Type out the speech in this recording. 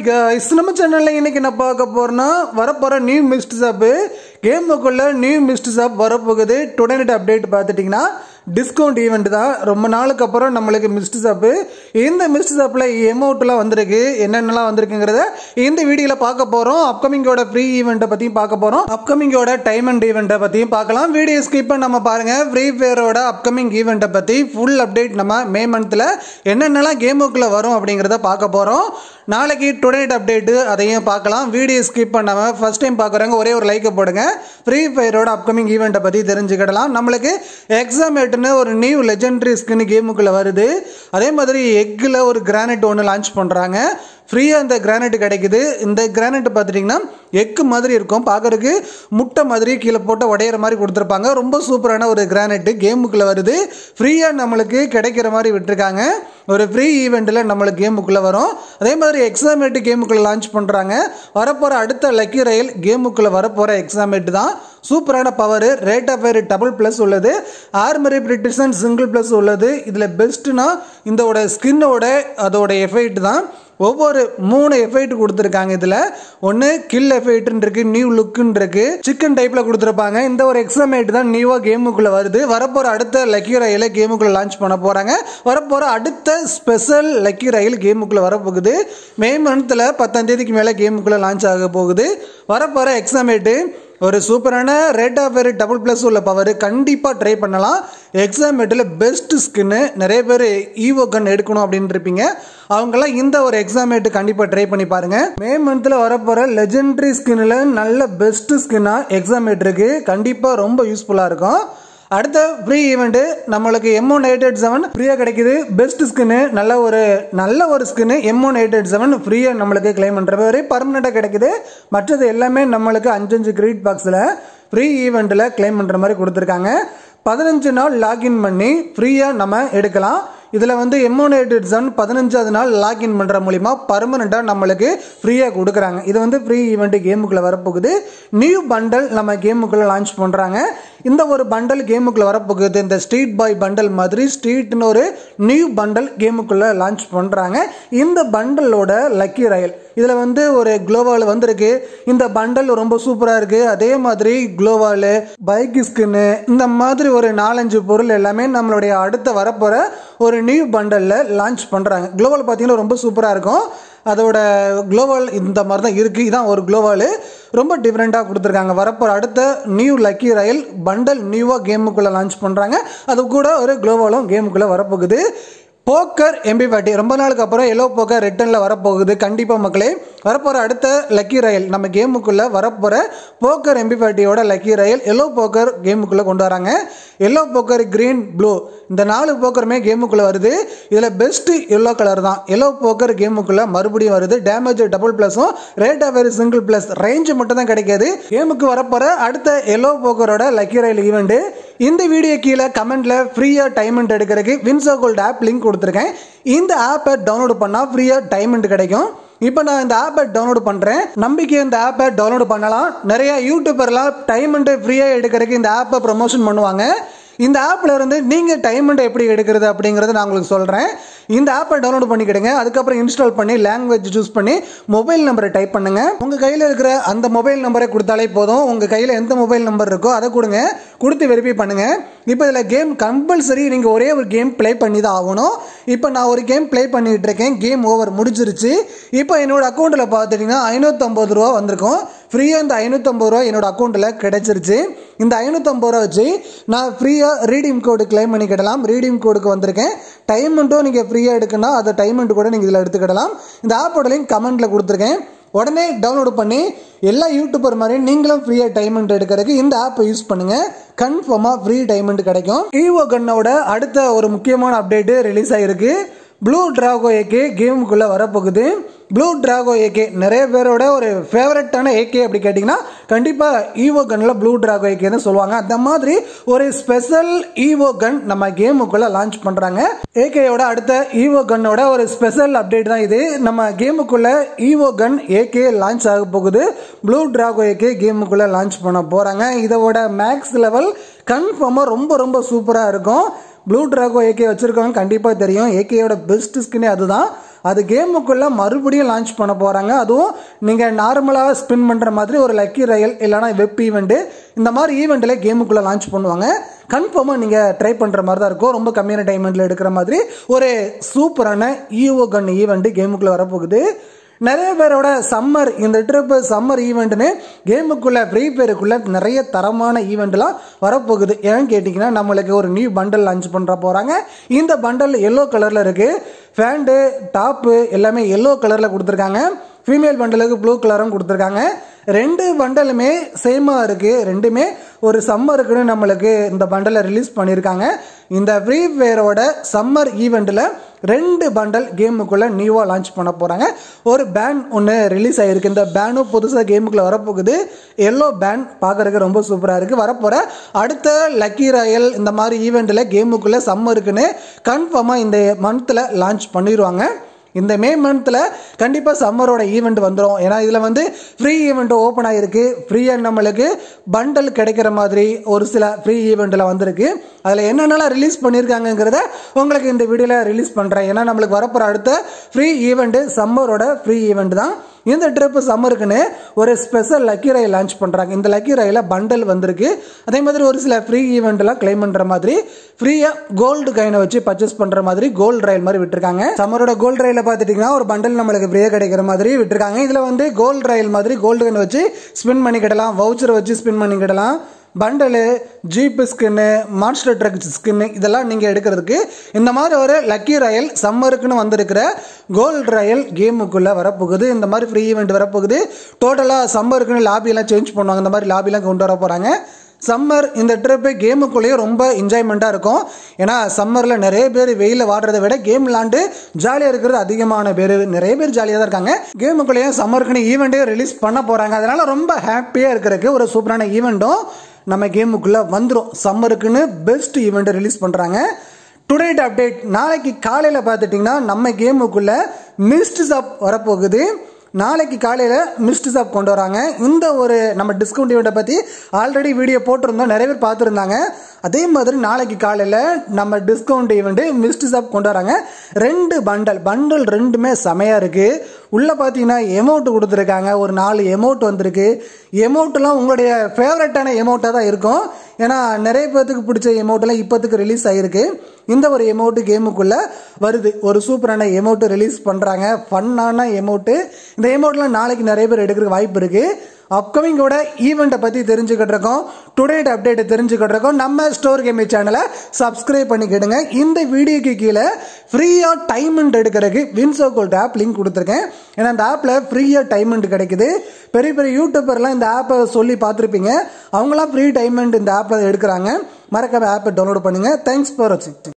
guys நம்ம சேனலில் இன்னைக்கு என்ன பார்க்க போறோம்னா வரப்போகிற நியூ மிஸ்ட் ஷாப்பு கேமுக்குள்ள நியூ மிஸ்ட் ஷாப் வரப்போகுது டுடே நைட் அப்டேட் பார்த்துட்டிங்கன்னா டிஸ்கவுண்ட் ஈவெண்ட் தான் ரொம்ப நாளுக்கு அப்புறம் நம்மளுக்கு மிஸ்ட் ஷாப்பு இந்த மிஸ்ட் ஷாப்பில் எமௌண்ட்லாம் வந்திருக்கு என்னென்னலாம் வந்திருக்குங்கிறத இந்த வீடியோவில் பார்க்க போகிறோம் அப்கமிங்கோட ஃப்ரீ ஈவெண்ட்டை பற்றியும் பார்க்க போகிறோம் அப்கமிங்கோட டைம் அண்ட் ஈவெண்ட்டை பற்றியும் பார்க்கலாம் வீடியோ ஸ்கிப் நம்ம பாருங்கள் ஃப்ரீ ஃபயரோட அப்கமிங் ஈவெண்ட்டை பற்றி ஃபுல் அப்டேட் நம்ம மே மந்த்தில் என்னென்னலாம் கேமுக்குள்ளே வரும் அப்படிங்கிறத பார்க்க போகிறோம் நாளைக்கு டுடே நைட் அப்டேட்டு அதையும் பார்க்கலாம் வீடியோ ஸ்கிப் பண்ணாமல் ஃபர்ஸ்ட் டைம் பார்க்குறவங்க ஒரே ஒரு லைக்கை போடுங்க ஃப்ரீ ஃபயரோட அப்கமிங் ஈவெண்ட்டை பற்றி தெரிஞ்சுக்கிடலாம் நம்மளுக்கு எக்ஸாமேட்டுன்னு ஒரு நியூ லெஜெண்டரி ஸ்கின் கேமுக்குள்ளே வருது அதே மாதிரி எக்கில் ஒரு கிரானைட் ஒன்று லான்ச் பண்ணுறாங்க ஃப்ரீயாக இந்த கிரானைட் கிடைக்குது இந்த கிரானைட் பார்த்துட்டிங்கன்னா எக்கு மாதிரி இருக்கும் பார்க்கறதுக்கு முட்டை மாதிரி கீழே போட்டு உடையிற மாதிரி கொடுத்துருப்பாங்க ரொம்ப சூப்பரான ஒரு கிரானைட்டு கேமுக்குள்ளே வருது ஃப்ரீயாக நம்மளுக்கு கிடைக்கிற மாதிரி விட்டுருக்காங்க ஒரு ஃப்ரீ ஈவெண்ட்டில் நம்மளுக்கு கேமுக்குள்ளே வரும் அதே மாதிரி எக்ஸாமேட்டு கேமுக்குள்ளே லான்ச் பண்ணுறாங்க வரப்போகிற அடுத்த லக்கி ரயில் கேமுக்குள்ளே வரப்போகிற எக்ஸாமேட்டு தான் சூப்பரான power rate of fire double plus உள்ளது ஆர்மரி பிரிட்டிஷன் சிங்கிள் ப்ளஸ் உள்ளது இதில் பெஸ்ட்டுனா இதோட ஸ்கின்னோட அதோட எஃபெக்ட் தான் ஒவ்வொரு மூணு எஃபெக்ட் கொடுத்துருக்காங்க இதில் ஒன்று கில் எஃபெக்ட்னு இருக்கு நியூ லுக்குன்னு இருக்கு சிக்கன் டைப்பில் கொடுத்துருப்பாங்க இந்த ஒரு எக்ஸாமேட் தான் நியூவாக கேமுக்குள்ளே வருது வரப்போகிற அடுத்த லக்கி ரயிலை கேமுக்குள்ளே லான்ச் பண்ண போகிறாங்க வரப்போகிற அடுத்த ஸ்பெஷல் லக்கி ரயில் கேமுக்குள்ளே வரப்போகுது மே மந்த்தில் பத்தாம் தேதிக்கு மேலே கேமுக்குள்ளே லான்ச் ஆக போகுது வரப்போகிற எக்ஸாமேட்டு ஒரு சூப்பரான rate of fire double plus உள்ள பவர் கண்டிப்பாக ட்ரை பண்ணலாம் எக்ஸாமேட்டில் பெஸ்ட் ஸ்கின்னு நிறைய பேர் ஈவோ கன் எடுக்கணும் அப்படின்னு இருப்பீங்க அவங்கெல்லாம் இந்த ஒரு எக்ஸாமேட்டு கண்டிப்பாக ட்ரை பண்ணி பாருங்க மே மந்தில் வரப்போகிற லெஜெண்டரி ஸ்கின்னில் நல்ல பெஸ்ட் ஸ்கின்னாக எக்ஸாமேட் இருக்கு கண்டிப்பாக ரொம்ப யூஸ்ஃபுல்லாக இருக்கும் அடுத்த ஃப்ரீ ஈவெண்ட்டு நம்மளுக்கு M one eight eight seven ஃப்ரீயாக கிடைக்குது பெஸ்ட் ஸ்கின்னு நல்ல ஒரு நல்ல ஒரு skin M one eight eight seven ஃப்ரீயாக நம்மளுக்கு கிளைம் பண்ணுற மாதிரி பர்மனெண்ட்டாக கிடைக்குது மற்றது எல்லாமே நம்மளுக்கு அஞ்சஞ்சு கிரீட் பாக்ஸில் ஃப்ரீ ஈவெண்ட்டில் கிளைம் பண்ணுற மாதிரி கொடுத்துருக்காங்க பதினஞ்சு நாள் லாகின் பண்ணி ஃப்ரீயாக நம்ம எடுக்கலாம் இதில் வந்து எம்மோனேட்டட் சன் பதினஞ்சாவது நாள் லாக்இன் பண்ணுற மூலிமா பர்மனெண்ட்டாக நம்மளுக்கு ஃப்ரீயாக கொடுக்குறாங்க இது வந்து ஃப்ரீ ஈவெண்ட் கேமுக்குள்ளே வரப்போகுது நியூ பண்டல் நம்ம கேமுக்குள்ளே லான்ச் பண்ணுறாங்க இந்த ஒரு பண்டல் கேமுக்குள்ளே வரப்போகுது இந்த ஸ்ட்ரீட் பாய் பண்டல் மாதிரி ஸ்ட்ரீட்னு ஒரு நியூ பண்டல் கேமுக்குள்ளே லான்ச் பண்ணுறாங்க இந்த பண்டலோட லக்கி ரயில் இதில் வந்து ஒரு குளோவால் வந்திருக்கு இந்த பண்டல் ரொம்ப சூப்பராக இருக்குது அதே மாதிரி குளோவால் பைக் ஸ்கின்னு இந்த மாதிரி ஒரு நாலஞ்சு பொருள் எல்லாமே நம்மளுடைய அடுத்த வரப்போகிற ஒரு நியூ பண்டலில் லான்ச் பண்ணுறாங்க குளோவால் பார்த்தீங்கன்னா ரொம்ப சூப்பராக இருக்கும் அதோட குளோவால் இந்த மாதிரி தான் இருக்குது இதான் ஒரு குளோவால் ரொம்ப டிஃப்ரெண்ட்டாக கொடுத்துருக்காங்க வரப்போகிற அடுத்த நியூ லக்கி ரயில் பண்டல் நியூவாக கேமுக்குள்ளே லான்ச் பண்ணுறாங்க அது கூட ஒரு குளோவாலும் கேமுக்குள்ளே வரப்போகுது போக்கர் எம்பி பாட்டி ரொம்ப நாளுக்கு அப்புறம் எல்லோ போக்கர் ரிட்டனில் வரப்போகுது கண்டிப்பாக மக்களே வரப்போகிற அடுத்த லக்கி ரயில் நம்ம கேமுக்குள்ளே வரப்போகிற போக்கர் எம்பி பாட்டியோட லக்கி ரயில் எல்லோ போக்கர் கேமுக்குள்ளே கொண்டு வராங்க எல்லோ போக்கர் க்ரீன் ப்ளூ இந்த நாலு போக்கருமே கேமுக்குள்ளே வருது இதில் பெஸ்ட்டு எல்லோ கலர் தான் எல்லோ போக்கர் கேமுக்குள்ளே மறுபடியும் வருது டேமேஜ் டபுள் ப்ளஸும் rate of very single plus range மட்டும் தான் கிடைக்காது கேமுக்கு வரப்போகிற அடுத்த எல்லோ போக்கரோட லக்கி ரயில் ஈவெண்ட்டு இந்த வீடியோ கீழே கமெண்ட்டில் ஃப்ரீயாக டைமண்ட் எடுக்கிறதுக்கு வின்சோ கோல்ட் ஆப் லிங்க் கொடுத்துருக்கேன் இந்த ஆப்பை டவுன்லோட் பண்ணால் ஃப்ரீயாக டைமண்ட் கிடைக்கும் இப்போ நான் இந்த ஆப்பை டவுன்லோட் பண்ணுறேன் நம்பிக்கை இந்த ஆப்பை டவுன்லோட் பண்ணலாம் நிறைய யூடியூபர்லாம் டைமண்ட்டு ஃப்ரீயாக எடுக்கிறதுக்கு இந்த ஆப்பை ப்ரொமோஷன் பண்ணுவாங்க இந்த ஆப்பில் இருந்து நீங்கள் டைமண்ட் எப்படி எடுக்கிறது அப்படிங்கிறத நான் உங்களுக்கு சொல்கிறேன் இந்த ஆப்பை டவுன்லோட் பண்ணிக்கிடுங்க அதுக்கப்புறம் இன்ஸ்டால் பண்ணி லாங்குவேஜ் சூஸ் பண்ணி மொபைல் நம்பரை டைப் பண்ணுங்க உங்கள் கையில் இருக்கிற அந்த மொபைல் நம்பரை கொடுத்தாலே போதும் உங்கள் கையில் எந்த மொபைல் நம்பர் இருக்கோ அதை கொடுங்க கொடுத்து வெரிஃபை பண்ணுங்க இப்போ இதில் கேம் கம்பல்சரி நீங்கள் ஒரே ஒரு கேம் ப்ளே பண்ணி தான் ஆகணும் இப்போ நான் ஒரு கேம் ப்ளே பண்ணிட்டு இருக்கேன் கேம் ஓவர் முடிஞ்சிருச்சு இப்போ என்னோட அக்கௌண்ட்டில் பார்த்துட்டிங்கன்னா ஐநூற்றம்பது ரூபா வந்திருக்கும் ஃப்ரீயாக இந்த ஐநூற்றம்பது ரூபா என்னோட அக்கௌண்ட்டில் கிடைச்சிருச்சு இந்த ஐநூற்றம்பது ரூபா வச்சு நான் ஃப்ரீயாக ரீடீம் கோடு கிளைம் பண்ணிக்கிடலாம் ரீடீம் கோடுக்கு வந்திருக்கேன் டைமண்ட்டும் நீங்கள் ஃப்ரீயாக எடுக்கணும் அந்த டைமண்ட் கூட நீங்கள் இதில் எடுத்துக்கிடலாம் இந்த ஆப்போட லிங்க் கமெண்ட்டில் கொடுத்துருக்கேன் உடனே டவுன்லோடு பண்ணி எல்லா யூடியூபர் மாதிரி நீங்களும் ஃப்ரீயாக டைமண்ட் எடுக்கிறதுக்கு இந்த ஆப்பை யூஸ் பண்ணுங்கள் கன்ஃபார்மாக ஃப்ரீ டைமண்ட் கிடைக்கும் ஈவோ கன்னோட அடுத்த ஒரு முக்கியமான அப்டேட்டு ரிலீஸ் ஆகிருக்கு ப்ளூ டிராகோ ஏகே கேமுக்குள்ளே வரப்போகுது ப்ளூ டிராகோ ஏகே நிறைய பேரோட ஒரு ஃபேவரட்டான ஏகே அப்படி கேட்டிங்கன்னா கண்டிப்பாக ஈவோ கன்னில் ப்ளூ டிராகோ ஏகேன்னு சொல்லுவாங்க அந்த மாதிரி ஒரு ஸ்பெஷல் ஈவோ கன் நம்ம கேமுக்குள்ளே லான்ச் பண்ணுறாங்க ஏகேயோட அடுத்த ஈவோ கன்னோட ஒரு ஸ்பெஷல் அப்டேட் தான் இது நம்ம கேமுக்குள்ளே ஈவோ கன் ஏகே லான்ச் ஆக போகுது ப்ளூ டிராகோ ஏகே கேமுக்குள்ளே லான்ச் பண்ண போகிறாங்க இதோட மேக்ஸ் லெவல் கன்ஃபார்மாக ரொம்ப ரொம்ப சூப்பராக இருக்கும் ப்ளூ ட்ராகோ ஏகே வச்சுருக்கவங்க கண்டிப்பாக தெரியும் ஏகேயோட பெஸ்ட் ஸ்கின்னே அதுதான் அது கேமுக்குள்ளே மறுபடியும் லான்ச் பண்ண போகிறாங்க அதுவும் நீங்கள் நார்மலாக ஸ்பின் பண்ணுற மாதிரி ஒரு லக்கி ரயில் இல்லைனா வெப் ஈவெண்ட்டு இந்த மாதிரி ஈவெண்ட்டில் கேமுக்குள்ளே லான்ச் பண்ணுவாங்க கன்ஃபார்மாக நீங்கள் ட்ரை பண்ணுற மாதிரி தான் இருக்கும் ரொம்ப கம்மியான டைமெண்ட்டில் எடுக்கிற மாதிரி ஒரு சூப்பரான ஈவோ கன் ஈவெண்ட்டு கேமுக்குள்ளே வரப்போகுது நிறைய பேரோட சம்மர் இந்த ட்ரிப்பு சம்மர் ஈவெண்ட்னு கேமுக்குள்ளே ஃப்ரீ ஃபயருக்குள்ளே நிறைய தரமான ஈவெண்ட்லாம் வரப்போகுது ஏன்னு கேட்டிங்கன்னா நம்மளுக்கு ஒரு நியூ பண்டல் லான்ச் பண்ணுற போகிறாங்க இந்த பண்டல் எல்லோ கலரில் இருக்குது ஃபேண்டு டாப்பு எல்லாமே எல்லோ கலரில் கொடுத்துருக்காங்க ஃபீமேல் பண்டலுக்கு ப்ளூ கலரும் கொடுத்துருக்காங்க ரெண்டு பண்டலுமே சேமாக இருக்குது ரெண்டுமே ஒரு சம்மருக்குன்னு நம்மளுக்கு இந்த பண்டலை ரிலீஸ் பண்ணியிருக்காங்க இந்த ஃப்ரீ ஃபயரோட சம்மர் ஈவெண்ட்டில் ரெண்டு பண்டல் கேமுக்குள்ளே நியூவாக லான்ச் பண்ண போகிறாங்க ஒரு பேன் ஒன்று ரிலீஸ் ஆகிருக்கு இந்த பேனும் புதுசாக கேமுக்குள்ளே வரப்போகுது எல்லோ பேன் பார்க்குறதுக்கு ரொம்ப சூப்பராக இருக்குது வரப்போகிற அடுத்த லக்கி ராயல் இந்த மாதிரி ஈவெண்ட்டில் கேமுக்குள்ளே சம்மருக்குன்னு கன்ஃபார்மாக இந்த மந்தில் லான்ச் பண்ணிடுவாங்க இந்த மே மந்தில் கண்டிப்பாக சம்மரோட ஈவெண்ட் வந்துடும் ஏன்னா இதில் வந்து ஃப்ரீ ஈவெண்ட் ஓப்பன் ஆகிருக்கு ஃப்ரீயாக நம்மளுக்கு பண்டல் கிடைக்கிற மாதிரி ஒரு சில ஃப்ரீ ஈவெண்ட்டில் வந்திருக்கு அதில் என்னென்னலாம் ரிலீஸ் பண்ணியிருக்காங்கங்கிறத உங்களுக்கு இந்த வீடியோவில் ரிலீஸ் பண்ணுறேன் ஏன்னா நம்மளுக்கு வரப்போகிற அடுத்த ஃப்ரீ ஈவெண்ட்டு சம்மரோட ஃப்ரீ ஈவெண்ட் தான் இந்த ட்ரிப்பு சம்மருக்குன்னு ஒரு ஸ்பெஷல் லக்கி ரயில் லான்ச் பண்ணுறாங்க இந்த லக்கி ரயில பண்டல் வந்திருக்கு அதே மாதிரி ஒரு சில ஃப்ரீ ஈவெண்ட்லாம் கிளைம் பண்ணுற மாதிரி ஃப்ரீயாக கோல்டு கைனை வச்சு பர்ச்சேஸ் பண்ணுற மாதிரி கோல்டு ரயில் மாதிரி விட்டுருக்காங்க சம்மரோட கோல்டு ரயில பார்த்துட்டிங்கன்னா ஒரு பண்டல் நம்மளுக்கு ஃப்ரீயாக கிடைக்கிற மாதிரி விட்டுருக்காங்க இதில் வந்து கோல்டு ரயில் மாதிரி கோல்டு கைனை வச்சு ஸ்பின் பண்ணிக்கிடலாம் வவுச்சரை வச்சு ஸ்பின் பண்ணிக்கிடலாம் bundle jeep skin monster truck skin இதெல்லாம் நீங்கள் எடுக்கிறதுக்கு இந்த மாதிரி ஒரு லக்கி ரயல் சம்மருக்குன்னு வந்திருக்கிற கோல்டு ரயல் கேமுக்குள்ளே வரப்போகுது இந்த மாதிரி ஃப்ரீ ஈவெண்ட் வரப்போகுது டோட்டலாக சம்மருக்குன்னு லாபியெல்லாம் சேஞ்ச் பண்ணுவாங்க இந்த மாதிரி லாபிலாம் கொண்டு வர போகிறாங்க சம்மர் இந்த ட்ரிப்பு கேமுக்குள்ளேயே ரொம்ப என்ஜாய்மெண்ட்டாக இருக்கும் ஏன்னா சம்மரில் நிறைய பேர் வெயிலில் வாடுறதை விட கேம் விளாண்டு ஜாலியாக இருக்கிறது அதிகமான பேர் நிறைய பேர் ஜாலியாக தான் இருக்காங்க கேமுக்குள்ளேயே சம்மருக்குன்னு ஈவெண்ட்டே ரிலீஸ் பண்ண போகிறாங்க அதனால் ரொம்ப ஹாப்பியாக இருக்கிறதுக்கு ஒரு சூப்பரான ஈவெண்ட்டும் நம்ம கேமுக்குள்ளே வந்துடும் சம்மருக்குன்னு பெஸ்ட் ஈவெண்ட்டை ரிலீஸ் பண்ணுறாங்க டுடேட் அப்டேட் நாளைக்கு காலையில் பார்த்துட்டிங்கன்னா நம்ம கேமுக்குள்ளே மிஸ்ட் ஷாப் வரப்போகுது நாளைக்கு காலையில் மிஸ்ட் ஷாப் கொண்டு வராங்க இந்த ஒரு நம்ம டிஸ்கவுண்ட் ஈவெண்ட்டை பற்றி ஆல்ரெடி வீடியோ போட்டிருந்தோம் நிறைய பேர் பார்த்துருந்தாங்க அதே மாதிரி நாளைக்கு காலையில் நம்ம டிஸ்கவுண்ட் ஈவெண்ட்டு மிஸ்ட் ஷாப் கொண்டு வராங்க ரெண்டு பண்டல் பண்டல் ரெண்டுமே செமையாக இருக்குது உள்ளே பார்த்தீங்கன்னா எமௌண்ட் கொடுத்துருக்காங்க ஒரு நாலு எமௌண்ட் வந்திருக்கு எமௌண்ட்லாம் உங்களுடைய ஃபேவரட்டான எமௌண்ட்டாக தான் இருக்கும் ஏன்னா நிறைய பேர்த்துக்கு பிடிச்ச எமௌண்ட்லாம் இப்போத்துக்கு ரிலீஸ் ஆகிருக்கு இந்த ஒரு எமௌண்ட்டு கேமுக்குள்ளே வருது ஒரு சூப்பரான எமௌண்ட்டு ரிலீஸ் பண்ணுறாங்க ஃபன்னான எமௌண்ட்டு இந்த எமௌண்ட்லாம் நாளைக்கு நிறைய பேர் எடுக்கிறதுக்கு வாய்ப்பு இருக்குது அப்கமிங்கோட ஈவெண்ட்டை பற்றி தெரிஞ்சுக்கிட்டு இருக்கோம் டுடேட் அப்டேட்டை தெரிஞ்சுக்கிட்டு இருக்கோம் நம்ம ஸ்டோர் கேமி சேனலை சப்ஸ்கிரைப் பண்ணிக்கிடுங்க இந்த வீடியோக்கு கீழே ஃப்ரீயாக டைமண்ட் எடுக்கிறதுக்கு வின்சோ கோல்ட் ஆப் லிங்க் கொடுத்துருக்கேன் ஏன்னா அந்த ஆப்பில் ஃப்ரீயாக டைமண்ட் கிடைக்குது பெரிய பெரிய யூடியூபர்லாம் இந்த ஆப்பை சொல்லி பார்த்துருப்பீங்க அவங்களாம் ஃப்ரீ டைமண்ட் இந்த ஆப்பில் எடுக்கிறாங்க மறக்காம ஆப்பை டவுன்லோட் பண்ணுங்கள் தேங்க்ஸ் ஃபார் வாட்சிங்